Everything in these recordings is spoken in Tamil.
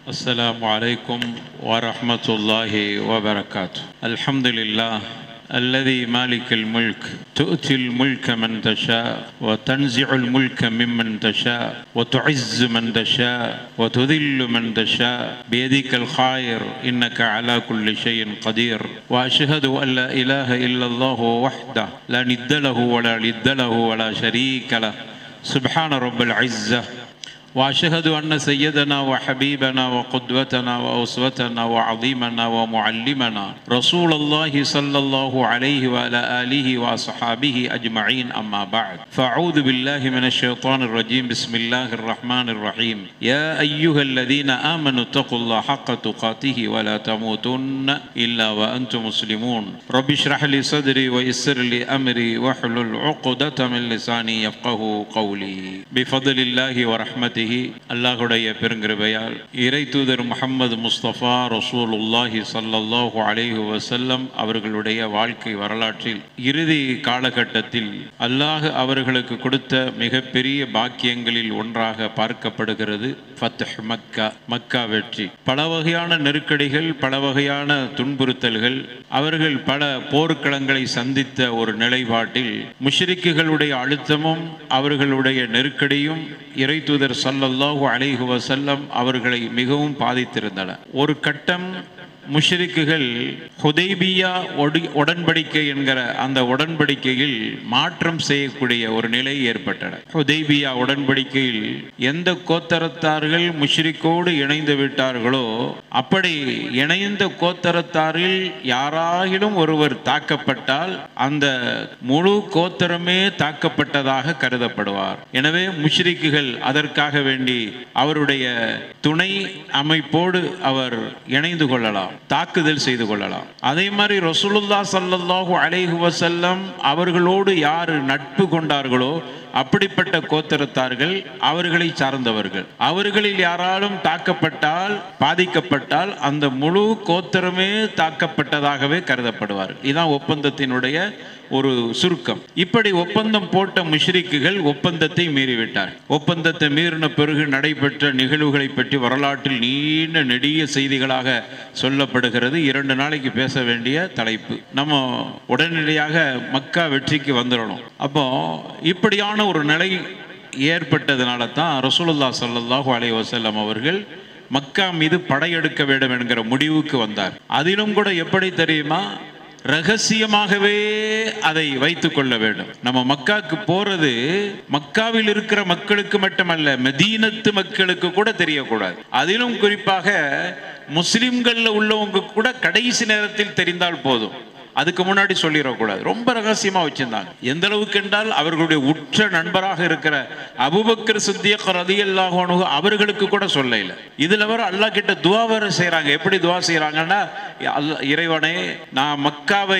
السلام عليكم ورحمة الله وبركاته الحمد لله الذي مالك الملك تؤتي الملك من تشاء وتنزع الملك ممن تشاء وتعز من تشاء وتذل من تشاء بيدك الخير انك على كل شيء قدير واشهد ان لا اله الا الله وحده لا ند له ولا ند له ولا شريك له سبحان رب العزه واشهد ان سيدنا وحبيبنا وقدوتنا واسوتنا وعظيمنا ومعلمنا رسول الله صلى الله عليه وعلى اله واصحابه اجمعين اما بعد فاعوذ بالله من الشيطان الرجيم بسم الله الرحمن الرحيم يا ايها الذين امنوا اتقوا الله حق تقاته ولا تموتن الا وانتم مسلمون رب اشرح لي صدري ويسر لي امري واحلل عقدة من لساني يفقه قولي بفضل الله ورحمته அல்லாஹுடைய பெருங்கிருபையால் இறை தூதர் முகமது முஸ்தபா ரசூலுல்லாஹி ஸல்லல்லாஹு அலைஹி வஸல்லம் அவர்களுடைய வாழ்க்கை வரலாற்றில் இறுதி காலகட்டத்தில் அல்லாஹ் அவர்களுக்கு கொடுத்த மிகப்பெரிய பாக்கியங்களில் ஒன்றாக பார்க்கப்படுகிறது ஃபத்ஹ் மக்கா மக்கா வெற்றி பல வகையான நெருக்கடிகள் பல வகையான துன்புறுத்தல்கள் அவர்கள் பல போர்க்களங்களை சந்தித்த ஒரு நிலைப்பாட்டில் முஷ்ரிக்குகளுடைய அழுத்தமும் அவர்களுடைய நெருக்கடியும் இறை தூதர் சல்லல்லாஹு அலைஹி வசல்லம் அவர்களை மிகவும் பாதித்திருந்தன ஒரு கட்டம் முஷ்ரிக்குகள் ஹுதைபியா ஒடி உடன்படிக்கை என்கிற அந்த உடன்படிக்கையில் மாற்றம் செய்யக்கூடிய ஒரு நிலை ஏற்பட்டன ஹுதைபியா உடன்படிக்கையில் எந்த கோத்தரத்தார்கள் முஷ்ரிக்கோடு இணைந்து விட்டார்களோ அப்படி இணைந்த கோத்தரத்தாரில் யாராகிலும் ஒருவர் தாக்கப்பட்டால் அந்த முழு கோத்தரமே தாக்கப்பட்டதாக கருதப்படுவார் எனவே முஷ்ரிக்குகள் அதற்காக வேண்டி அவருடைய துணை அமைப்போடு அவர் இணைந்து கொள்ளலாம் தாக்குதல் செய்து கொள்ளலாம் அதே மாதிரி ரசூலுல்லா சல்லல்லாஹு அலைஹி வசல்லம் அவர்களோடு யார் நட்பு கொண்டார்களோ அப்படிப்பட்ட கோத்திரத்தார்கள் அவர்களை சார்ந்தவர்கள் அவர்களில் யாராலும் தாக்கப்பட்டால் பாதிக்கப்பட்டால் அந்த முழு கோத்திரமே தாக்கப்பட்டதாகவே கருதப்படுவார் இதுதான் ஒப்பந்தத்தினுடைய ஒரு சுருக்கம் இப்படி ஒப்பந்தம் போட்ட முஷ்ரிக்குகள் ஒப்பந்தத்தை மீறிவிட்டார் ஒப்பந்தத்தை மீறின பிறகு நடைபெற்ற நிகழ்வுகளை பற்றி வரலாற்றில் நீண்ட நெடிய செய்திகளாக சொல்லப்படுகிறது இரண்டு நாளைக்கு பேச வேண்டிய தலைப்பு நம்ம உடனடியாக மக்கா வெற்றிக்கு வந்துடணும் அப்போ இப்படியான ஒரு நிலை ஏற்பட்டதுனால தான் ரசூலுல்லா சல்லாஹூ அலை வசல்லம் அவர்கள் மக்கா மீது படையெடுக்க வேண்டும் என்கிற முடிவுக்கு வந்தார் அதிலும் கூட எப்படி தெரியுமா ரகசியமாகவே அதை வைத்துக் கொள்ள வேண்டும் நம்ம மக்காவுக்கு போறது மக்காவில் இருக்கிற மக்களுக்கு மட்டுமல்ல மெதீனத்து மக்களுக்கு கூட தெரியக்கூடாது அதிலும் குறிப்பாக முஸ்லிம்கள்ல உள்ளவங்க கூட கடைசி நேரத்தில் தெரிந்தால் போதும் அதுக்கு முன்னாடி சொல்லிடக்கூடாது ரொம்ப ரகசியமா வச்சிருந்தாங்க எந்த அளவுக்கு என்றால் அவர்களுடைய உற்ற நண்பராக இருக்கிற அபுபக்கர் சித்தியக் ரதியல்லாஹு அன்ஹு அவர்களுக்கு கூட சொல்ல இல்லை இதுல வர அல்லாஹ் கிட்ட துவா வேற செய்றாங்க எப்படி துவா செய்றாங்கன்னா அல்ல இறைவனே நான் மக்காவை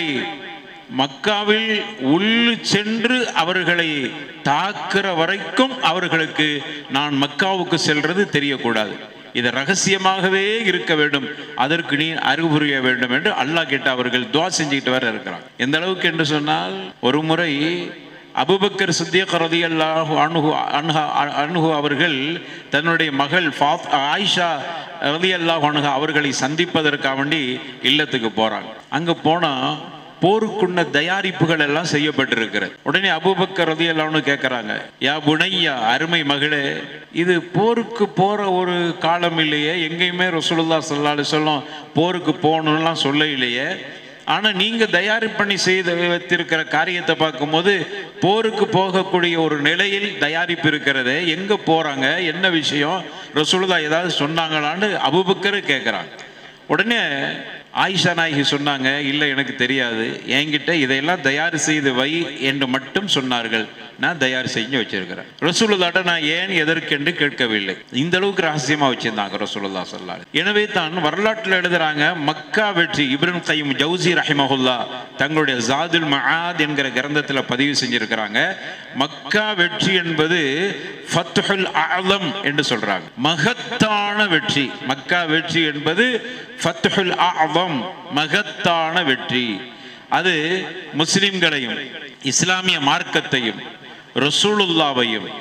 மக்காவில் உள்ளு சென்று அவர்களை தாக்குற வரைக்கும் அவர்களுக்கு நான் மக்காவுக்கு செல்றது தெரியக்கூடாது இது ரகசியமாகவே இருக்க வேண்டும் அதற்கு நீ அறிவுரிய வேண்டும் என்று அல்லாஹ் கிட்ட அவர்கள் துவா செஞ்சுக்கிட்டு வர இருக்கிறாங்க எந்த அளவுக்கு என்று சொன்னால் ஒரு முறை அபுபக்கர் சித்தியக் ரதி அல்லாஹு அணுகு அணுகா அணுகு அவர்கள் தன்னுடைய மகள் ஃபாத் ஆயிஷா ரதி அல்லாஹு அணுகா அவர்களை சந்திப்பதற்காக வேண்டி இல்லத்துக்கு போறாங்க அங்க போனா போருக்குள்ள தயாரிப்புகள் எல்லாம் செய்யப்பட்டிருக்கிறது உடனே அபுபக்கர் ரதி எல்லாம்னு கேட்குறாங்க யா புனையா அருமை மகளே இது போருக்கு போற ஒரு காலம் இல்லையே எங்கேயுமே ரசூலுல்லா சொல்லாலு சொல்லும் போருக்கு போகணும்லாம் சொல்ல இல்லையே ஆனால் நீங்கள் தயாரி பண்ணி செய்து வைத்திருக்கிற காரியத்தை பார்க்கும்போது போருக்கு போகக்கூடிய ஒரு நிலையில் தயாரிப்பு இருக்கிறது எங்கே போகிறாங்க என்ன விஷயம் ரசூலுல்லா ஏதாவது சொன்னாங்களான்னு அபுபக்கர் கேட்குறாங்க உடனே ஆயிஷா நாயகி சொன்னாங்க இல்லை எனக்கு தெரியாது என்கிட்ட இதையெல்லாம் தயார் செய்து வை என்று மட்டும் சொன்னார்கள் நான் தயார் செஞ்சு வச்சிருக்கிறேன் ரசூலுல்லாட்ட நான் ஏன் எதற்கென்று கேட்கவில்லை இந்த அளவுக்கு ரகசியமா வச்சிருந்தாங்க ரசூலுல்லா சொல்லாரு எனவே தான் வரலாற்றில் எழுதுறாங்க மக்கா வெற்றி இப்ரன் கையும் ஜவுசி ரஹிமஹுல்லா தங்களுடைய ஜாதுல் மஆத் என்கிற கிரந்தத்தில் பதிவு செஞ்சிருக்கிறாங்க மக்கா வெற்றி என்பது ஃபத்ஹுல் அலம் என்று சொல்றாங்க மகத்தான வெற்றி மக்கா வெற்றி என்பது ஃபத்ஹுல் அலம் மகத்தான வெற்றி அது முஸ்லிம்களையும் இஸ்லாமிய மார்க்கத்தையும் ரசூலுல்லாவையும்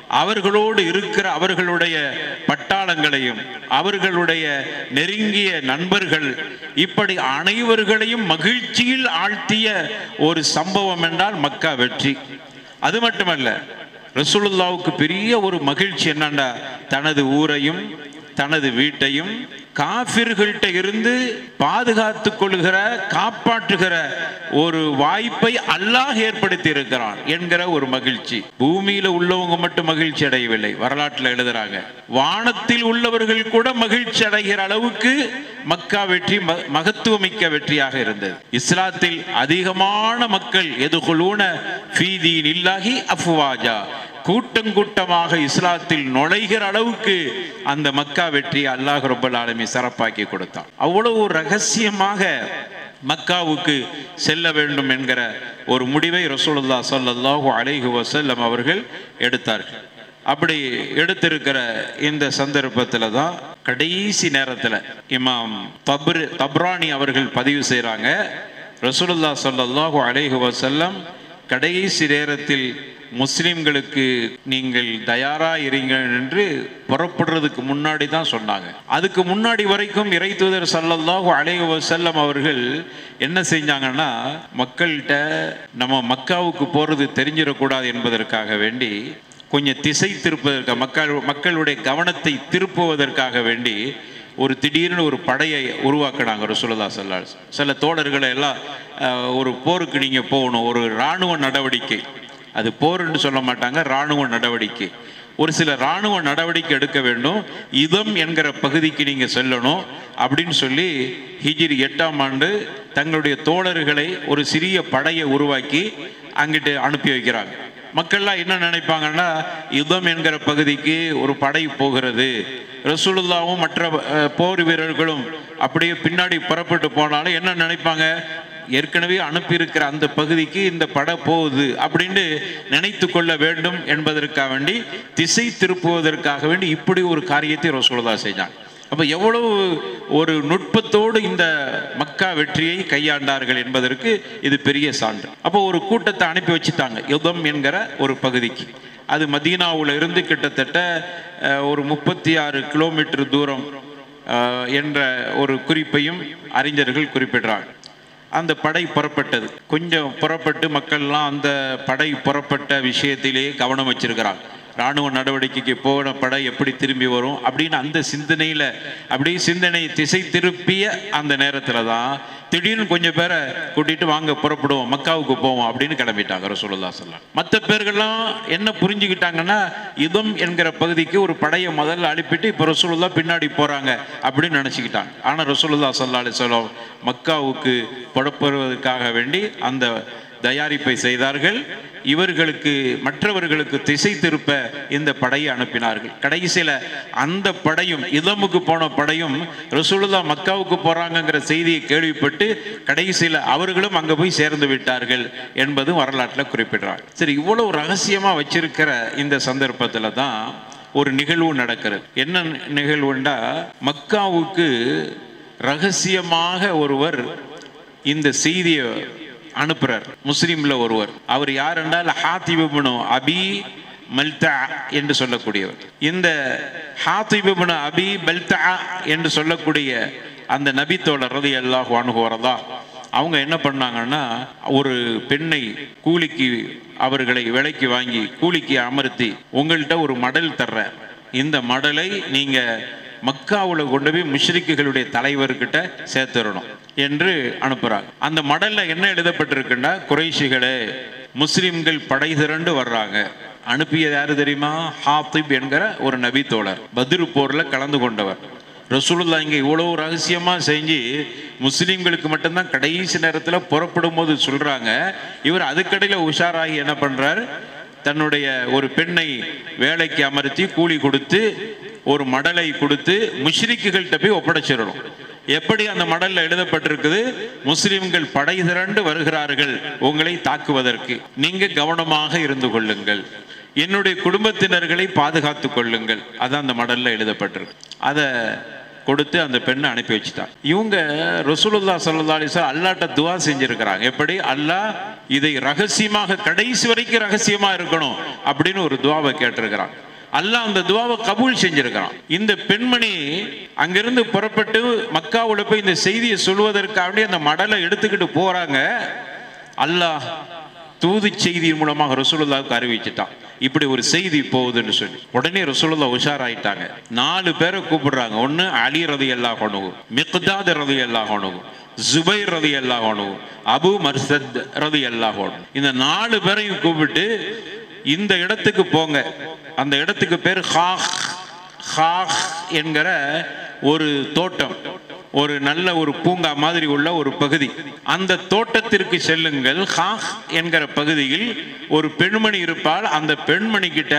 அவர்களோடு இருக்கிற அவர்களுடைய பட்டாளங்களையும் அவர்களுடைய நெருங்கிய நண்பர்கள் இப்படி அனைவர்களையும் மகிழ்ச்சியில் ஆழ்த்திய ஒரு சம்பவம் என்றால் மக்கா வெற்றி அது மட்டுமல்ல ரசூலுல்லாவுக்கு பெரிய ஒரு மகிழ்ச்சி என்னன்னா தனது ஊரையும் தனது வீட்டையும் காபிர்கள்ட்ட இருந்து பாதுகாத்துக் கொள்கிற காப்பாற்றுகிற ஒரு வாய்ப்பை அல்லாஹ் ஏற்படுத்தி இருக்கிறான் என்கிற ஒரு மகிழ்ச்சி பூமியில உள்ளவங்க மட்டும் மகிழ்ச்சி அடையவில்லை வரலாற்றில் எழுதுறாங்க வானத்தில் உள்ளவர்கள் கூட மகிழ்ச்சி அடைகிற அளவுக்கு மக்கா வெற்றி ம- மகத்துவமிக்க வெற்றியாக இருந்தது இஸ்லாத்தில் அதிகமான மக்கள் எதுகுலூன ஃபீதீன் இல்லாஹி அஃப்வாஜா கூட்டம் கூட்டமாக இஸ்லாத்தில் நுழைகிற அளவுக்கு அந்த மக்கா வெற்றி அல்லாஹ் ரப்பல் ஆலமீன் சிறப்பாக்கி கொடுத்தான் அவ்வளவு ரகசியமாக மக்காவுக்கு செல்ல வேண்டும் என்கிற ஒரு முடிவை ரசூலுல்லாஹ் ஸல்லல்லாஹு அலைஹி வஸல்லம் அவர்கள் எடுத்தார்கள் அப்படி எடுத்திருக்கிற இந்த சந்தர்ப்பத்தில் தான் கடைசி நேரத்தில் இமாம் தப்ரு தப்ரானி அவர்கள் பதிவு செய்கிறாங்க ரசூலுல்லாஹ் ஸல்லல்லாஹு அலைஹி வஸல்லம் கடைசி நேரத்தில் முஸ்லிம்களுக்கு நீங்கள் தயாரா இருங்கள் என்று புறப்படுறதுக்கு முன்னாடி தான் சொன்னாங்க அதுக்கு முன்னாடி வரைக்கும் இறை தூதர் சல்லல்லாஹு அலைஹி வஸல்லம் அவர்கள் என்ன செஞ்சாங்கன்னா மக்கள்கிட்ட நம்ம மக்காவுக்கு போறது தெரிஞ்சிடக்கூடாது என்பதற்காக வேண்டி கொஞ்சம் திசை திருப்பதற்காக மக்கள் மக்களுடைய கவனத்தை திருப்புவதற்காக வேண்டி ஒரு திடீர்னு ஒரு படையை உருவாக்குனாங்க ரசூலுல்லாஹ் ஸல்லல்லாஹு அலைஹி வஸல்லம். சில தோழர்களை எல்லாம் அஹ், ஒரு போருக்கு நீங்கள் போகணும் ஒரு இராணுவ நடவடிக்கை அது போர்ன்னு சொல்ல மாட்டாங்க இராணுவ நடவடிக்கை ஒரு சில இராணுவ நடவடிக்கை எடுக்க வேண்டும் இதம் என்கிற பகுதிக்கு நீங்கள் செல்லணும் அப்படின்னு சொல்லி ஹிஜ்ரி எட்டாம் ஆண்டு தங்களுடைய தோழர்களை ஒரு சிறிய படையை உருவாக்கி அங்கிட்டு அனுப்பி வைக்கிறாங்க மக்கள்லாம் என்ன நினைப்பாங்கன்னா யுத்தம் என்கிற பகுதிக்கு ஒரு படை போகிறது ரசூலுல்லாவும் மற்ற அஹ், போர் வீரர்களும் அப்படியே பின்னாடி புறப்பட்டு போனாலும் என்ன நினைப்பாங்க ஏற்கனவே அனுப்பியிருக்கிற அந்த பகுதிக்கு இந்த படை போகுது அப்படின்னு நினைத்து கொள்ள வேண்டும் என்பதற்காக வேண்டி திசை திருப்புவதற்காக வேண்டி இப்படி ஒரு காரியத்தை ரசூலுல்லா செஞ்சாங்க அப்ப எவ்வளவு ஒரு நுட்பத்தோடு இந்த மக்கா வெற்றியை கையாண்டார்கள் என்பதற்கு இது பெரிய சான்று அப்போ ஒரு கூட்டத்தை அனுப்பி வச்சுட்டாங்க யுதம் என்கிற ஒரு பகுதிக்கு அது மதீனாவுல இருந்து கிட்டத்தட்ட அஹ், ஒரு முப்பத்தி ஆறு கிலோமீட்டர் தூரம் அஹ், என்ற ஒரு குறிப்பையும் அறிஞர்கள் குறிப்பிடுறாங்க அந்த படை புறப்பட்டது கொஞ்சம் புறப்பட்டு மக்கள்லாம் அந்த படை புறப்பட்ட விஷயத்திலேயே கவனம் வச்சிருக்கிறாங்க ராணுவ நடவடிக்கைக்கு போன படை எப்படி திரும்பி வரும் அப்படின்னு அந்த சிந்தனையில் அப்படியே சிந்தனை திசை திருப்பிய அந்த நேரத்தில் தான் திடீர்னு கொஞ்சம் பேரை கூட்டிட்டு வாங்க புறப்படுவோம் மக்காவுக்கு போவோம் அப்படின்னு கிளம்பிட்டாங்க ரசூலுல்லா சொல்லலாம் மற்ற பேர்கள்லாம் என்ன புரிஞ்சுக்கிட்டாங்கன்னா இதம் என்கிற பகுதிக்கு ஒரு படையை முதல்ல அனுப்பிட்டு இப்போ ரசூலுல்லா பின்னாடி போகிறாங்க அப்படின்னு நினச்சிக்கிட்டாங்க ஆனால் ரசூலுல்லா சல்லா அலிஸ்லாம் மக்காவுக்கு புறப்படுவதற்காக வேண்டி அந்த தயாரிப்பை செய்தார்கள் இவர்களுக்கு மற்றவர்களுக்கு திசை திருப்ப இந்த படையை அனுப்பினார்கள் கடைசியில் அந்த படையும் இதமுக்கு போன படையும் ரசூலுல்லா மக்காவுக்கு போறாங்கங்கிற செய்தியை கேள்விப்பட்டு கடைசியில் அவர்களும் அங்கே போய் சேர்ந்து விட்டார்கள் என்பதும் வரலாற்றில் குறிப்பிடுறாங்க சரி இவ்வளவு ரகசியமா வச்சிருக்கிற இந்த சந்தர்ப்பத்தில் தான் ஒரு நிகழ்வு நடக்கிறது என்ன நிகழ்வுண்டா மக்காவுக்கு ரகசியமாக ஒருவர் இந்த செய்தியை அனுப்புறார் முஸ்லீம்ல ஒருவர் அவர் யார் என்றால் ஹாத்திபுனு அபி மல்தா என்று சொல்லக்கூடியவர் இந்த ஹாத்திபுனு அபி மல்தா என்று சொல்லக்கூடிய அந்த நபி தோழர் ரதி அல்லாஹ் அணுகுவரதா அவங்க என்ன பண்ணாங்கன்னா ஒரு பெண்ணை கூலிக்கு அவர்களை விலைக்கு வாங்கி கூலிக்கு அமர்த்தி உங்கள்கிட்ட ஒரு மடல் தர்றேன் இந்த மடலை நீங்க மக்காவுல கொண்டு போய் முஷ்ரிக்குகளுடைய தலைவர்கிட்ட சேர்த்துடணும் என்று அனுப்புறாங்க அந்த மடல்ல என்ன எழுதப்பட்டிருக்குன்னா குறைஷிகளே முஸ்லிம்கள் படை திரண்டு வர்றாங்க அனுப்பியது யாரு தெரியுமா ஹாத்திப் என்கிற ஒரு நபி தோழர் பத்ரு போர்ல கலந்து கொண்டவர் ரசூலுல்லா இங்க இவ்வளவு ரகசியமா செஞ்சு முஸ்லிம்களுக்கு மட்டும்தான் கடைசி நேரத்துல புறப்படும் போது சொல்றாங்க இவர் அதுக்கடையில உஷாராகி என்ன பண்றார் தன்னுடைய ஒரு பெண்ணை வேலைக்கு அமர்த்தி கூலி கொடுத்து ஒரு மடலை கொடுத்து முஷ்ரிக்குகள்கிட்ட போய் ஒப்படைச்சிடணும் எப்படி அந்த மடல்ல எழுதப்பட்டிருக்குது முஸ்லிம்கள் படை திரண்டு வருகிறார்கள் உங்களை தாக்குவதற்கு நீங்க கவனமாக இருந்து கொள்ளுங்கள் என்னுடைய குடும்பத்தினர்களை பாதுகாத்துக் கொள்ளுங்கள் அதான் அந்த மடல்ல எழுதப்பட்டிருக்கு அதை கொடுத்து அந்த பெண்ணை அனுப்பி வச்சுட்டான் இவங்க ரசூலுல்லா சல்லா அலிஸ்லாம் அல்லாட்ட துவா செஞ்சிருக்கிறாங்க எப்படி அல்லாஹ் இதை ரகசியமாக கடைசி வரைக்கும் ரகசியமா இருக்கணும் அப்படின்னு ஒரு துவாவை கேட்டிருக்கிறான் அல்லாஹ் அந்த துவாவை கபூல் செஞ்சிருக்கிறான் இந்த பெண்மணி அங்கிருந்து புறப்பட்டு மக்காவுல போய் இந்த செய்தியை சொல்வதற்காக அந்த மடலை எடுத்துக்கிட்டு போறாங்க அல்லாஹ் தூது செய்தியின் மூலமாக ரசூலுல்லாவுக்கு அறிவிச்சிட்டான் இப்படி ஒரு செய்தி போகுதுன்னு சொல்லி உடனே ரசூலுல்லா உஷாராயிட்டாங்க நாலு பேரை கூப்பிடுறாங்க ஒன்று அலி ரதி அல்லா கொணுகு மிக்தாத் ரதி அல்லா கொணுகு ஜுபைர் ரதி அல்லா கொணுகு அபு மர்சத் ரதி அல்லா கொணு இந்த நாலு பேரையும் கூப்பிட்டு இந்த இடத்துக்கு போங்க அந்த இடத்துக்கு பேர் ஹாஹ் ஹாஹ் என்கிற ஒரு தோட்டம் ஒரு நல்ல ஒரு பூங்கா மாதிரி உள்ள ஒரு பகுதி அந்த தோட்டத்திற்கு செல்லுங்கள் ஹாஹ் என்கிற பகுதியில் ஒரு பெண்மணி இருப்பால் அந்த பெண்மணி கிட்ட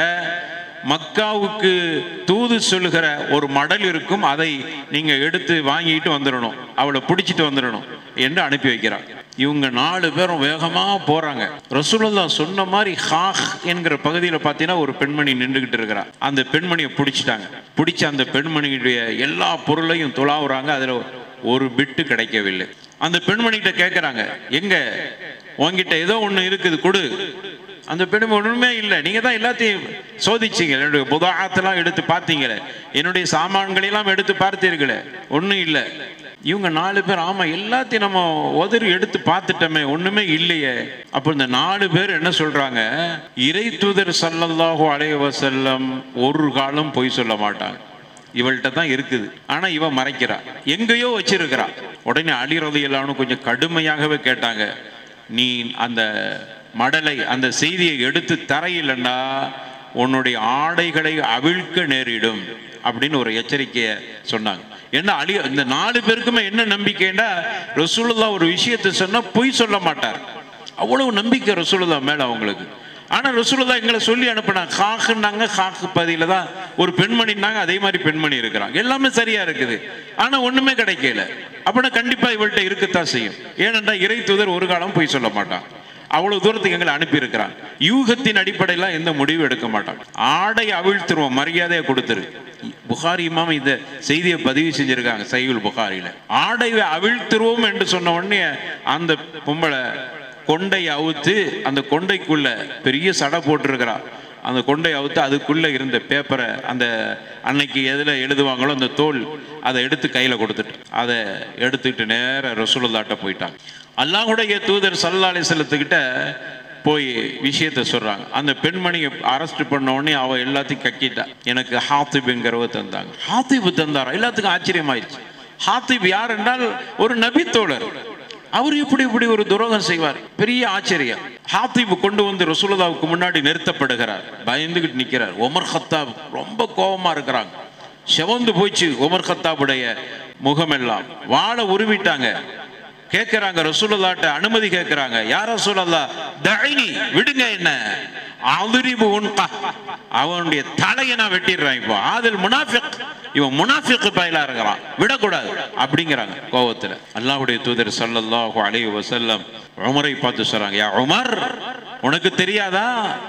மக்காவுக்கு தூது சொல்லுகிற ஒரு மடல் இருக்கும் அதை நீங்க எடுத்து வாங்கிட்டு வந்துடணும் அவளை பிடிச்சிட்டு வந்துடணும் என்று அனுப்பி வைக்கிறார் இவங்க நாலு பேரும் வேகமா போறாங்க ரசூலுல்லா சொன்ன மாதிரி ஹாஹ் என்கிற பகுதியில் பார்த்தீங்கன்னா ஒரு பெண்மணி நின்றுகிட்டு இருக்கிறா அந்த பெண்மணியை பிடிச்சிட்டாங்க பிடிச்ச அந்த பெண்மணியுடைய எல்லா பொருளையும் துளாவுறாங்க அதுல ஒரு பிட்டு கிடைக்கவில்லை அந்த பெண்மணிகிட்ட கேட்குறாங்க எங்க உன்கிட்ட ஏதோ ஒன்று இருக்குது கொடு அந்த பெண்மை ஒன்றுமே இல்லை நீங்கள் தான் எல்லாத்தையும் சோதிச்சீங்க என்னுடைய புதாகத்தெல்லாம் எடுத்து பார்த்தீங்களே என்னுடைய சாமான்களெல்லாம் எடுத்து பார்த்தீர்களே ஒன்றும் இல்லை இவங்க நாலு பேர் ஆமாம் எல்லாத்தையும் நம்ம உதறி எடுத்து பார்த்துட்டோமே ஒன்றுமே இல்லையே அப்போ இந்த நாலு பேர் என்ன சொல்கிறாங்க இறை தூதர் சல்லல்லாஹு அலைஹி வஸல்லம் ஒரு காலம் பொய் சொல்ல மாட்டாங்க இவள்கிட்ட தான் இருக்குது ஆனா இவ மறைக்கிறா எங்கேயோ வச்சிருக்கிறா உடனே அலிரதி எல்லாரும் கொஞ்சம் கடுமையாகவே கேட்டாங்க நீ அந்த மடலை அந்த செய்தியை எடுத்து தரையில்லைன்னா உன்னுடைய ஆடைகளை அவிழ்க்க நேரிடும் அப்படின்னு ஒரு எச்சரிக்கையை சொன்னாங்க என்ன அலி இந்த நாலு பேருக்குமே என்ன நம்பிக்கைன்னா ரசூலுல்லா ஒரு விஷயத்தை சொன்னா பொய் சொல்ல மாட்டார் அவ்வளவு நம்பிக்கை ரசூலுல்லா மேல அவங்களுக்கு ஆனா ரசூலுல்லா எங்களை சொல்லி அனுப்புனாங்க காக்குன்னாங்க காக்கு பதியில தான் ஒரு பெண்மணினாங்க அதே மாதிரி பெண்மணி இருக்கிறாங்க எல்லாமே சரியா இருக்குது ஆனா ஒண்ணுமே கிடைக்கல அப்படின்னா கண்டிப்பா இவள்கிட்ட இருக்கத்தான் செய்யும் ஏனென்றா இறை தூதர் ஒரு காலம் போய் சொல்ல மாட்டான் அவ்வளவு தூரத்துக்கு எங்களை அனுப்பி இருக்கிறான் யூகத்தின் அடிப்படையில எந்த முடிவும் எடுக்க மாட்டான் ஆடை அவிழ்த்துருவோம் மரியாதையை கொடுத்துரு புகாரி இமாம் இந்த செய்தியை பதிவு செஞ்சிருக்காங்க சைகுல் புகாரியில ஆடை அவிழ்த்துருவோம் என்று சொன்ன உடனே அந்த பொம்பளை கொண்டை அவுத்து அந்த கொண்டைக்குள்ள பெரிய சடை போட்டிருக்கிறா அந்த கொண்டை அவுத்து அதுக்குள்ள இருந்த பேப்பரை அந்த அன்னைக்கு எதுல எழுதுவாங்களோ அந்த தோல் அதை எடுத்து கையில கொடுத்துட்டு அதை எடுத்துக்கிட்டு நேர ரசூலுல்லாட்ட போயிட்டாங்க அல்லாஹுடைய தூதர் சல்லா அலிஸ்லத்துக்கிட்ட போய் விஷயத்த சொல்றாங்க அந்த பெண்மணியை அரெஸ்ட் பண்ண உடனே அவ எல்லாத்தையும் கக்கிட்டா எனக்கு ஹாத்திப்ங்கிறவ தந்தாங்க ஹாத்திப் தந்தாரா எல்லாத்துக்கும் ஆச்சரியமாயிடுச்சு ஹாத்திப் யார் என்றால் ஒரு நபித்தோழர் அவர் எப்படி இப்படி ஒரு துரோகம் செய்வார் பெரிய ஆச்சரியம் ஹாத்திப் கொண்டு வந்து ரசூலுல்லாவுக்கு முன்னாடி நிறுத்தப்படுகிறார் பயந்துகிட்டு நிற்கிறார் ஒமர் ஹத்தாப் ரொம்ப கோபமா இருக்கிறாங்க செவந்து போச்சு ஒமர் ஹத்தாபுடைய முகமெல்லாம் வாழை உருவிட்டாங்க கேட்கிறாங்க ரசூலுல்லாட்ட அனுமதி கேட்கிறாங்க யார் ரசூலுல்லா தழைனி விடுங்க என்ன அதிரிபு உன்கா அவனுடைய தலையை நான் வெட்டிடுறேன் இப்போ ஆதில் முனாஃபிக் இவன் முனாஃபிக் பயிலா இருக்கிறான் விடக்கூடாது அப்படிங்கிறாங்க கோவத்துல அல்லாஹ்வுடைய தூதர் ஸல்லல்லாஹு அலைஹி வஸல்லம் உமரை பார்த்து சொல்றாங்க யா உமர் உனக்கு தெரியாதா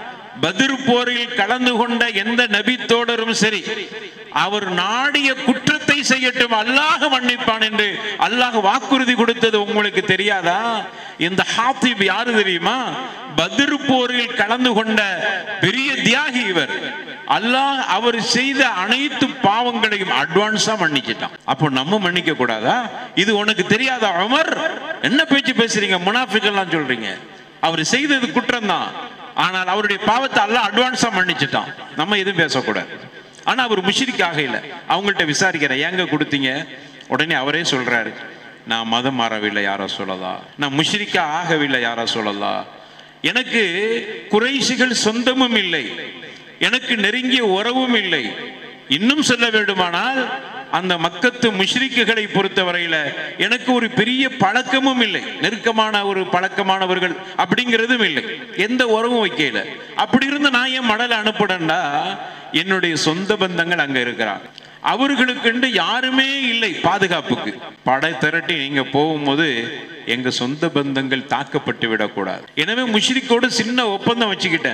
பத்ர் போரில் கலந்து கொண்ட எந்த நபி தோழரும் சரி அவர் நாடிய குற்றத்தை செய்யட்டும் அல்லாஹ் மன்னிப்பான் என்று அல்லாஹ் வாக்குறுதி கொடுத்தது உங்களுக்கு தெரியாதா இந்த ஹாத்திப் யாரு தெரியுமா பத்ர் போரில் கலந்து கொண்ட பெரிய தியாகி இவர் அல்லாஹ் அவர் செய்த அனைத்து பாவங்களையும் அட்வான்ஸா மன்னிச்சிட்டான் அப்போ நம்ம மன்னிக்க கூடாதா இது உனக்கு தெரியாதா உமர் என்ன பேச்சு பேசுறீங்க முனாஃபிக் எல்லாம் சொல்றீங்க அவர் செய்தது குற்றம் தான் ஆனால் அவருடைய பாவத்தை அல்லாஹ் அட்வான்ஸா மன்னிச்சிட்டான் நம்ம எதுவும் பேசக்கூடாது ஆனா அவர் முஷிரிக் ஆகையில அவங்கள்ட்ட விசாரிக்கிறேன் ஏங்க கொடுத்தீங்க உடனே அவரே சொல்றாரு நான் மதம் மாறவில்லை யாரோ சொல்லலாம் நான் முஷிரிக்கா ஆகவில்லை யாரோ சொல்லலாம் எனக்கு குறைசிகள் சொந்தமும் இல்லை எனக்கு நெருங்கிய உறவும் இல்லை இன்னும் சொல்ல வேண்டுமானால் அந்த மக்கத்து முஷ்ரிக்குகளை பொறுத்தவரையில எனக்கு ஒரு பெரிய பழக்கமும் இல்லை நெருக்கமான ஒரு பழக்கமானவர்கள் அப்படிங்கிறதும் இல்லை எந்த உறவும் வைக்கல அப்படி இருந்து நான் ஏன் மடலை அனுப்புறேன்னா என்னுடைய சொந்த பந்தங்கள் அங்க இருக்கிறாங்க அவர்களுக்கு யாருமே இல்லை பாதுகாப்புக்கு படை திரட்டி நீங்க போகும்போது எங்க சொந்த பந்தங்கள் தாக்கப்பட்டு விடக்கூடாது எனவே முஷ்ரிக்கோடு சின்ன ஒப்பந்தம் வச்சுக்கிட்டேன்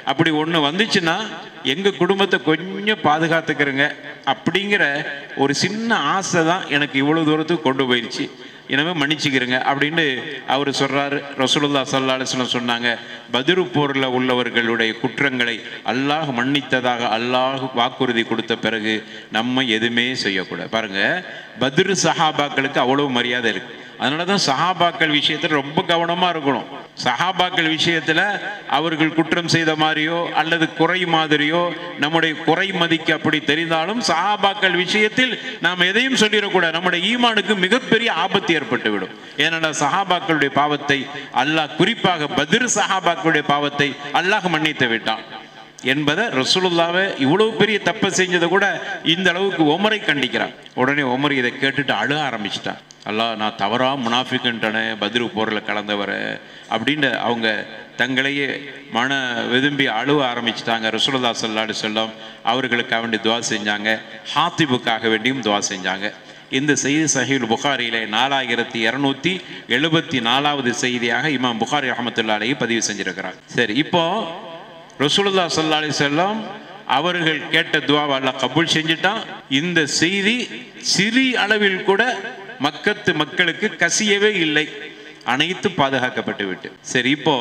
அப்படி ஒன்று வந்துச்சுன்னா எங்கள் குடும்பத்தை கொஞ்சம் பாதுகாத்துக்கிறங்க அப்படிங்கிற ஒரு சின்ன ஆசை தான் எனக்கு இவ்வளோ தூரத்துக்கு கொண்டு போயிடுச்சு எனவே மன்னிச்சுக்கிறங்க அப்படின்னு அவர் சொல்றாரு ரசூலுல்லா சல்லா அலிஸ்லாம் சொன்னாங்க பதிரு போரில் உள்ளவர்களுடைய குற்றங்களை அல்லாஹ் மன்னித்ததாக அல்லாஹ் வாக்குறுதி கொடுத்த பிறகு நம்ம எதுவுமே செய்யக்கூடாது பாருங்க பதிரு சஹாபாக்களுக்கு அவ்வளவு மரியாதை இருக்கு அதனால தான் சஹாபாக்கள் விஷயத்தில் ரொம்ப கவனமாக இருக்கணும் சஹாபாக்கள் விஷயத்தில் அவர்கள் குற்றம் செய்த மாதிரியோ அல்லது குறை மாதிரியோ நம்முடைய குறை மதிக்க அப்படி தெரிந்தாலும் சஹாபாக்கள் விஷயத்தில் நாம் எதையும் சொல்லிடக்கூடாது நம்முடைய ஈமானுக்கு மிகப்பெரிய ஆபத்து ஏற்பட்டுவிடும் ஏனென்றால் சஹாபாக்களுடைய பாவத்தை அல்லாஹ் குறிப்பாக பதிர் சஹாபாக்களுடைய பாவத்தை அல்லாஹ் மன்னித்து விட்டான் என்பதை ரசூலுல்லாவை இவ்வளவு பெரிய தப்பை செஞ்சதை கூட இந்த அளவுக்கு ஒமரை கண்டிக்கிறான் உடனே ஒமர் இதை கேட்டுட்டு அழ ஆரம்பிச்சிட்டான் அல்லாஹ் நான் தவறா முனாஃபிக்குன்ட்டனே பதிரு போரில் கலந்தவரை அப்படின்னு அவங்க தங்களையே மன விரும்பி அழுவ ஆரம்பிச்சிட்டாங்க ரசூலுல்லா சல்லாடு செல்லம் அவர்களுக்காக வேண்டி துவா செஞ்சாங்க ஹாத்திபுக்காக வேண்டியும் துவா செஞ்சாங்க இந்த செய்தி சஹீல் புகாரியிலே நாலாயிரத்தி இரநூத்தி எழுபத்தி நாலாவது செய்தியாக இமாம் புகாரி அஹமத்துல்லாலேயே பதிவு செஞ்சிருக்கிறார் சரி இப்போ ரசூலுல்லா சல்லா அலி செல்லம் அவர்கள் கேட்ட துவாவை அல்லாஹ் கபூல் செஞ்சுட்டான் இந்த செய்தி சிறிய அளவில் கூட மக்கத்து மக்களுக்கு கசியவே இல்லை அனைத்து பாதுகாக்கப்பட்டு விட்டு சரி இப்போ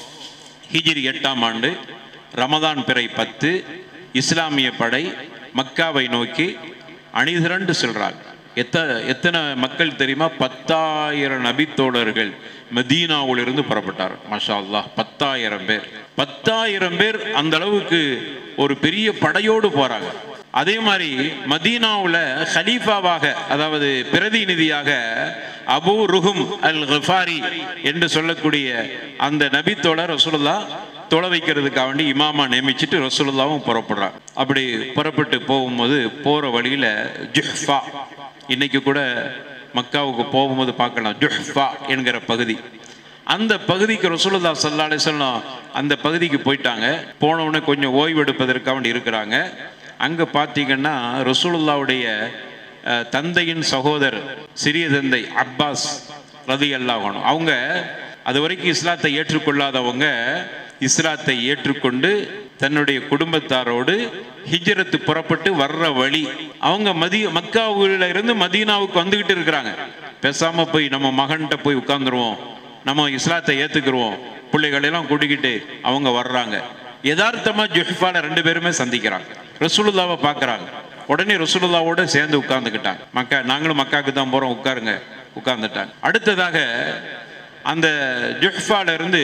ஹிஜ்ரி எட்டாம் ஆண்டு ரமதான் பிறை பத்து இஸ்லாமிய படை மக்காவை நோக்கி அணிதிரண்டு செல்றாங்க எத்த எத்தனை மக்கள் தெரியுமா பத்தாயிரம் நபித்தோழர்கள் மெதீனாவிலிருந்து புறப்பட்டார் மஷா அல்லாஹ் பத்தாயிரம் பேர் பத்தாயிரம் பேர் அந்த அளவுக்கு ஒரு பெரிய படையோடு போறாங்க அதே மாதிரி மதீனாவில் ஹலீஃபாவாக அதாவது பிரதிநிதியாக அபு ருஹும் அல் கஃபாரி என்று சொல்லக்கூடிய அந்த நபித்தோழர் ரசூலுல்லா தொலை வைக்கிறதுக்காக வேண்டி இமாமா நியமிச்சுட்டு ரசூலுல்லாவும் புறப்படுறாங்க அப்படி புறப்பட்டு போகும்போது போகிற வழியில் ஜுஹ்ஃபா இன்னைக்கு கூட மக்காவுக்கு போகும்போது பார்க்கலாம் ஜுஹ்ஃபா என்கிற பகுதி அந்த பகுதிக்கு ரசூலுல்லா சல்லா அலிஸ்லாம் அந்த பகுதிக்கு போயிட்டாங்க போனவுடனே கொஞ்சம் ஓய்வு எடுப்பதற்காக வேண்டி இருக்கிறாங்க அங்கே பார்த்தீங்கன்னா ரசூலுல்லாவுடைய அஹ், தந்தையின் சகோதரர் சிறிய தந்தை அப்பாஸ் ரதி அல்லாஹணும் அவங்க அது வரைக்கும் இஸ்லாத்தை ஏற்றுக்கொள்ளாதவங்க இஸ்லாத்தை ஏற்றுக்கொண்டு தன்னுடைய குடும்பத்தாரோடு ஹிஜ்ரத்து புறப்பட்டு வர்ற வழி அவங்க மதி மக்காவுல இருந்து மதீனாவுக்கு வந்துகிட்டு இருக்கிறாங்க பேசாம போய் நம்ம மகன்கிட்ட போய் உட்கார்ந்துருவோம் நம்ம இஸ்லாத்தை ஏத்துக்கிறோம் பிள்ளைகளெல்லாம் கூட்டிக்கிட்டு அவங்க வர்றாங்க யதார்த்தமா ஜுஹ்ஃபால ரெண்டு பேருமே சந்திக்கிறாங்க ரசூலுல்லாவை பார்க்கறாங்க உடனே ரசூலுல்லாவோட சேர்ந்து உட்கார்ந்துக்கிட்டாங்க மக்கா நாங்களும் மக்காவுக்கு தான் போறோம் உட்காருங்க உட்கார்ந்துட்டாங்க அடுத்ததாக அந்த ஜுஹ்ஃபால இருந்து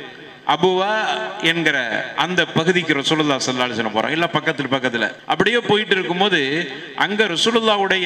அபுவா என்கிற அந்த பகுதிக்கு ரசூலுல்லா சல்லா அலிஸ்லாம் போறோம் இல்ல பக்கத்துல பக்கத்துல அப்படியே போயிட்டு இருக்கும்போது அங்க ரசூலுல்லாவுடைய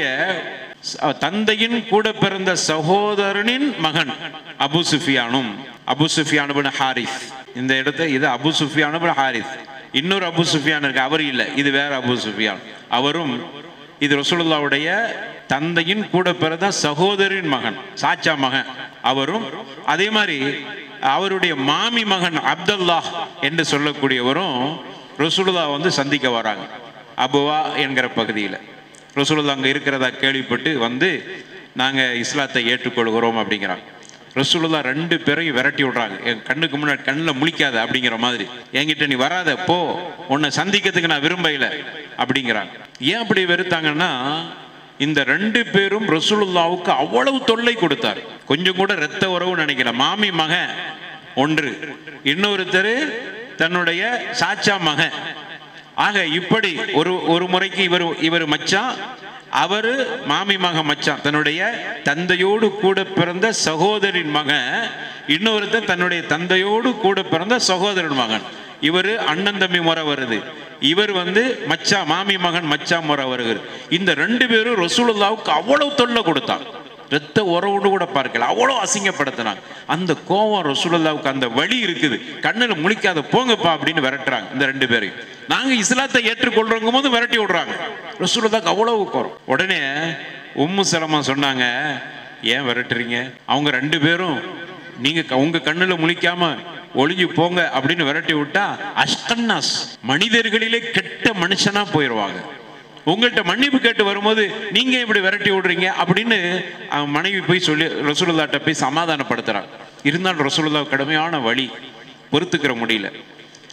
ச- தந்தையின் கூட பிறந்த சகோதரனின் மகன் அபு சுஃபியானும் அபு சுஃபியான் பின் ஹாரிஸ் இந்த இடத்த இது அபு சுஃபியான் பின் ஹாரிஸ் இன்னொரு அபு சுஃபியான் இருக்கு அவர் இல்லை இது வேற அபு சுஃபியான் அவரும் இது ரசூலுல்லாவுடைய தந்தையின் கூட பிறந்த சகோதரின் மகன் சாச்சா மகன் அவரும் அதே மாதிரி அவருடைய மாமி மகன் அப்துல்லாஹ் என்று சொல்லக்கூடியவரும் ரசூலுல்லா வந்து சந்திக்க வராங்க அபுவா என்கிற பகுதியில் ரசூலுல்லா அங்கே இருக்கிறதா கேள்விப்பட்டு வந்து நாங்கள் இஸ்லாத்தை ஏற்றுக்கொள்கிறோம் அப்படிங்கிறாங்க ரசூலுல்லா ரெண்டு பேரையும் விரட்டி விடுறாங்க என் கண்ணுக்கு முன்னாடி கண்ணில் முழிக்காத அப்படிங்கிற மாதிரி என்கிட்ட நீ வராத போ உன்னை சந்திக்கிறதுக்கு நான் விரும்பல அப்படிங்கிறாங்க ஏன் அப்படி வெறுத்தாங்கன்னா இந்த ரெண்டு பேரும் ரசூலுல்லாவுக்கு அவ்வளவு தொல்லை கொடுத்தார் கொஞ்சம் கூட இரத்த உறவு நினைக்கல மாமி மகன் ஒன்று இன்னொருத்தர் தன்னுடைய சாச்சா மகன் ஆக இப்படி ஒரு ஒரு முறைக்கு இவர் இவர் மச்சான் அவரு மாமி மகன் மச்சான் தன்னுடைய தந்தையோடு கூட பிறந்த சகோதரின் மகன் இன்னொருத்தன் தன்னுடைய தந்தையோடு கூட பிறந்த சகோதரன் மகன் இவர் அண்ணன் தம்பி முறை வருது இவர் வந்து மச்சா மாமி மகன் மச்சா முறை வருகிறது இந்த ரெண்டு பேரும் ரசூலுல்லாவுக்கு அவ்வளவு தொல்லை கொடுத்தாங்க ரத்த உறவுன்னு கூட பார்க்கல அவ்வளோ அசிங்கப்படுத்தினாங்க அந்த கோவம் ரசூலுல்லாவுக்கு அந்த வழி இருக்குது கண்ணில் முழிக்காத போங்கப்பா அப்படின்னு விரட்டுறாங்க இந்த ரெண்டு பேரையும் நாங்க இஸ்லாத்தை ஏற்றுக்கொள்றவங்க போது விரட்டி விடுறாங்க ரசூலுல்லாவுக்கு அவ்வளவு கோரம் உடனே உம்மு சலமா சொன்னாங்க ஏன் விரட்டுறீங்க அவங்க ரெண்டு பேரும் நீங்க க- உங்க கண்ணுல முழிக்காம ஒளிஞ்சு போங்க அப்படின்னு விரட்டி விட்டா அஷ்டன்னாஸ் மனிதர்களிலே கெட்ட மனுஷனா போயிடுவாங்க உங்கள்கிட்ட மன்னிப்பு கேட்டு வரும்போது நீங்க இப்படி விரட்டி விடுறீங்க அப்படின்னு அவன் மனைவி போய் சொல்லி ரசூலுல்லாட்ட போய் சமாதானப்படுத்துறான் இருந்தாலும் ரசூலுல்லா கடுமையான வழி பொறுத்துக்கிற முடியல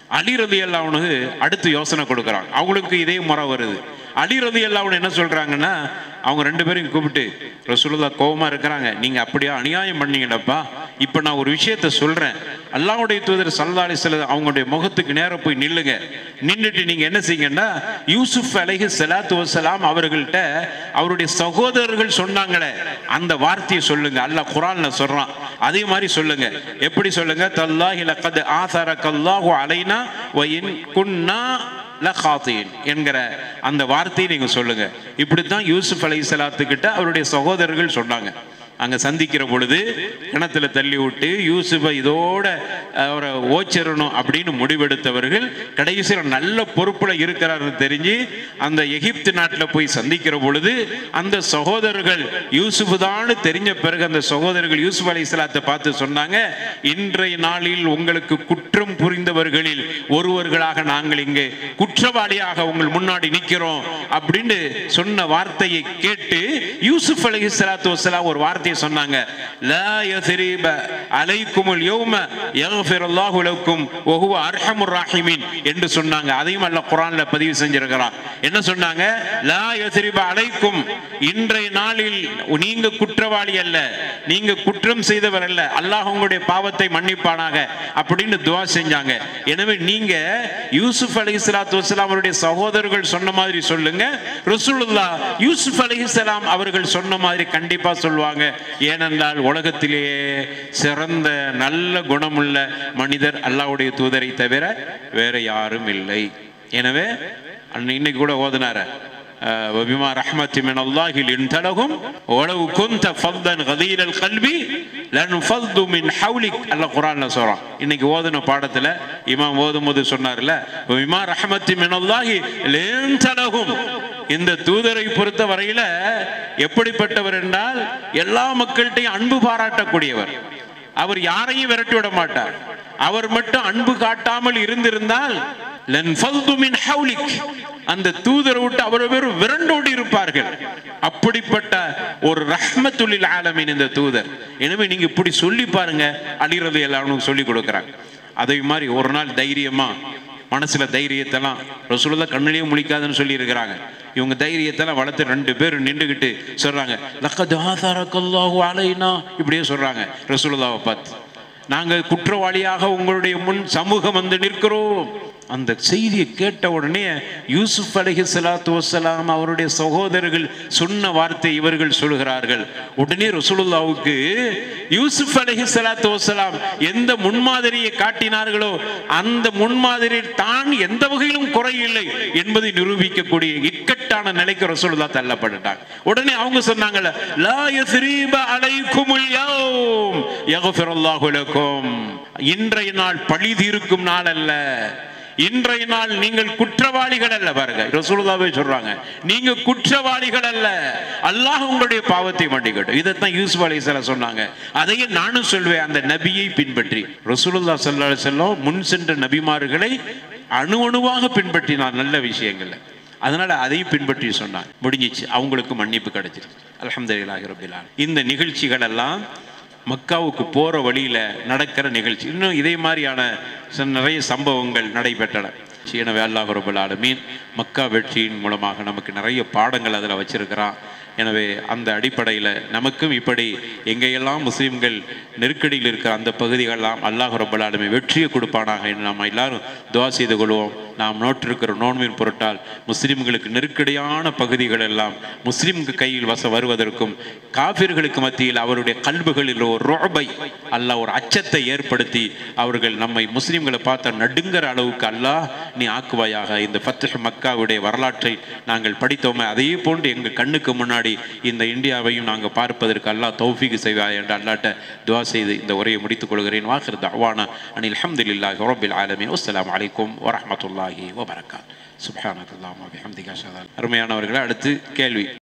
அலி ரதி அல்லாவுனு அடுத்து யோசனை கொடுக்குறாங்க அவங்களுக்கு இதே முறை வருது அலி ரதி அல்லாவுன்னு என்ன சொல்றாங்கன்னா அவங்க ரெண்டு பேரையும் கூப்பிட்டு ரசூலுல்லா கோவமா இருக்கிறாங்க நீங்க அப்படியே அநியாயம் பண்ணீங்கடப்பா இப்போ நான் ஒரு விஷயத்த சொல்றேன் அல்லாஹ்வுடைய தூதர் சல்லா அலிஸ்லாம் அவங்களுடைய முகத்துக்கு நேரா போய் நில்லுங்க நின்றுட்டு நீங்க என்ன செய்யுங்கன்னா யூசுப் அலைஹி ஸலாத்து வஸலாம் அவர்கள்ட்ட அவருடைய சகோதரர்கள் சொன்னாங்களே அந்த வார்த்தையை சொல்லுங்க அல்லாஹ் குர்ஆன்ல சொல்றான் அதே மாதிரி சொல்லுங்க எப்படி சொல்லுங்க தல்லாஹி லக்கத் ஆதரக்கல்லாஹு அலைனா வ இன் குன்னா லகாத்தீன் என்கிற அந்த வார்த்தையை நீங்க சொல்லுங்க இப்படித்தான் யூசுப் அலை சலாத்துக்கிட்ட அவருடைய சகோதரர்கள் சொன்னாங்க அங்க சந்திக்கிற பொழுது கிணத்துல தள்ளி விட்டு யூசுஃபை இதோட அவரை ஓச்சிரணும் அப்படின்னு முடிவெடுத்தவர்கள் கடைசியில் நல்ல பொறுப்புல இருக்கிறாருன்னு தெரிஞ்சு அந்த எகிப்து நாட்டில் போய் சந்திக்கிற பொழுது அந்த சகோதரர்கள் யூசுஃப் தான் தெரிஞ்ச பிறகு அந்த சகோதரர்கள் யூசுப் அலை சலாத்தை பார்த்து சொன்னாங்க இன்றைய நாளில் உங்களுக்கு குற்றம் புரிந்தவர்களில் ஒருவர்களாக நாங்கள் இங்கே குற்றவாளியாக உங்கள் முன்னாடி நிற்கிறோம் அப்படின்னு சொன்ன வார்த்தையை கேட்டு யூசுப் அலை சலாத்து வசலாம் ஒரு வார்த்தையை சொன்னாங்க லா யத்ரிப அலைக்குமுல் யௌம யக்ஃபிருல்லாஹு லக்கும் வ ஹுவ அர்ஹமுர் ராஹிமீன் என்று சொன்னாங்க அதையும் அல்லாஹ் குர்ஆன்ல பதிவு செஞ்சிருக்கிறான் என்ன சொன்னாங்க லா யத்ரிப அலைக்கும் இன்றைய நாளில் நீங்க குற்றவாளி அல்ல நீங்க குற்றம் செய்தவர் அல்ல அல்லாஹ் உங்களுடைய பாவத்தை மன்னிப்பானாக அப்படின்னு துவா செஞ்சாங்க எனவே நீங்க யூசுப் அலைஹிஸ்ஸலாத்து வஸலாம் அவருடைய சகோதரர்கள் சொன்ன மாதிரி சொல்லுங்க ரசூலுல்லாஹ் யூசுப் அலைஹிஸ்ஸலாம் அவர்கள் சொன்ன மாதிரி கண்டிப்பா சொல்லுவாங்க ஏனென்றால் உலகத்திலேயே சிறந்த நல்ல குணமுள்ள மனிதர் அல்லாஹ்வுடைய தூதரை தவிர வேற யாரும் இல்லை எனவே அன்னை- இன்னைக்கு கூட ஓதுனார وبما رحمة من الله لنت لهم ولو كنت فظا غليظ القلب لانفضوا من حولك அல்லாஹ் குர்ஆன்ல சொல்றான் இன்னைக்கு ஓதுன பாடத்துல இமாம் ஓதும்போது சொன்னார்ல وبما رحمة من الله لنت لهم இந்த தூதரை பொறுத்த வரையில எப்படிப்பட்டவர் என்றால் எல்லா மக்கள்கிட்டையும் அன்பு பாராட்டக்கூடியவர் அவர் யாரையும் விரட்டி விட மாட்டார் அவர் மட்டும் அன்பு காட்டாமல் இருந்திருந்தால் லன்ஃபல்து மின் ஹவுலிக். அந்த தூதரை விட்டு அவர் வெறும் விரண்டோடி இருப்பார்கள் அப்படிப்பட்ட ஒரு ரஹ்மத்துல்லில் ஆலமீன் இந்த தூதர் எனவே நீங்க இப்படி சொல்லி பாருங்க அழிறது எல்லாரும் சொல்லி கொடுக்குறாங்க அதே மாதிரி ஒரு நாள் தைரியமா மனசுல தைரியத்தெல்லாம் ரசூலுல்லா கண்ணிலேயே முழிக்காதுன்னு சொல்லி இருக்கிறாங்க இவங்க தைரியத்தெல்லாம் வளர்த்து ரெண்டு பேர் நின்றுகிட்டு சொல்றாங்க லக்கத் ஆதாரக்கல்லாஹு அலைனா இப்படியே சொல்றாங்க ரசூலுல்லாவை பார்த்து நாங்க குற்றவாளியாக உங்களுடைய முன் சமூகம் வந்து நிற்கிறோம் அந்த செய்தியை கேட்ட உடனே யூசுப் அலைஹி ஸலாத்து வஸலாம் அவருடைய சகோதரர்கள் சொன்ன வார்த்தை இவர்கள் சொல்கிறார்கள் உடனே ரசூலுல்லாவுக்கு யூசுப் அலைஹி ஸலாத்து வஸலாம் எந்த முன்மாதிரியை காட்டினார்களோ அந்த முன்மாதிரியில் தான் எந்த வகையிலும் குறையில்லை என்பதை நிரூபிக்கக்கூடிய இக்கட்டான நிலைக்கு ரசூலுல்லா தள்ளப்பட்டுட்டாங்க உடனே அவங்க சொன்னாங்கல்ல லா யஸ்ரீப அலைக்குமுல் யௌம் யக்ஃபிருல்லாஹு லக்கும் இன்றைய நாள் பழி தீர்க்கும் நாள் அல்ல இன்றைய நாள் நீங்கள் குற்றவாளிகள் அல்ல பாருங்க ரசூலுல்லாவே சொல்றாங்க நீங்க குற்றவாளிகள் அல்ல அல்லாஹ் உங்களுடைய பாவத்தை மன்னிக்கட்டும் இதைத்தான் யூசுப் அலைஹிஸ்ஸலாம் சொன்னாங்க அதையே நானும் சொல்வேன் அந்த நபியை பின்பற்றி ரசூலுல்லா ஸல்லல்லாஹு அலைஹி வஸல்லம் முன் சென்ற நபிமார்களை அணு அணுவாக பின்பற்றினார் நல்ல விஷயங்கள்ல அதனால அதையும் பின்பற்றி சொன்னாங்க முடிஞ்சிச்சு அவங்களுக்கு மன்னிப்பு கிடைச்சிருச்சு அல்ஹம்துலில்லாஹி ரப்பில் ஆலமீன் இந்த நிகழ்ச்சிகள் எல்லாம் மக்காவுக்கு போற வழியில நடக்கிற நிகழ்ச்சி இன்னும் இதே மாதிரியான சில நிறைய சம்பவங்கள் நடைபெற்றன எனவே அல்லாஹ் ரபுல் ஆலமீன் மக்கா வெற்றியின் மூலமாக நமக்கு நிறைய பாடங்கள் அதில் வச்சிருக்கிறான் எனவே அந்த அடிப்படையில் நமக்கும் இப்படி எங்கெல்லாம் முஸ்லீம்கள் நெருக்கடியில் இருக்கிற அந்த பகுதிகளெல்லாம் அல்லாஹ் ரபுல் ஆலமீன் வெற்றியை கொடுப்பானாக என்று நாம் எல்லாரும் துவா செய்து கொள்வோம் நாம் நோற்றிருக்கிற நோன்பின் பொருட்டால் முஸ்லிம்களுக்கு நெருக்கடியான பகுதிகள் எல்லாம் முஸ்லிம்க்கு கையில் வச வருவதற்கும் காபிர்களுக்கு மத்தியில் அவருடைய கல்புகளில் ஒரு ரோபை அல்லாஹ் ஒரு அச்சத்தை ஏற்படுத்தி அவர்கள் நம்மை முஸ்லிம்களை பார்த்த நடுங்கிற அளவுக்கு அல்லாஹ் நீ ஆக்குவாயாக இந்த ஃபத்ஹ் மக்காவுடைய வரலாற்றை நாங்கள் படித்தோமே அதே போன்று எங்கள் கண்ணுக்கு முன்னாடி இந்த இந்தியாவையும் நாங்கள் பார்ப்பதற்கு அல்லாஹ் தௌஃபீக் செய்வாய் என்று அல்லாட்ட துவா செய்து இந்த உரையை முடித்துக் கொள்கிறேன் வாஹிர் தவானா அனில் அல்ஹம்துலில்லாஹி ரப்பில் ஆலமீன் அஸ்ஸலாமு அலைக்கும் வரஹ்மத்துல்லாஹி வபரகாத் சுப்ஹானக்கல்லாஹு வபிஹம்திக அஷ்ஹது அன் லா இலாஹா இல்லா அன்த அஸ்தக்ஃபிருக்க வ அத்துபு இலைக். அருமையானவர்களே அடுத்து கேள்வி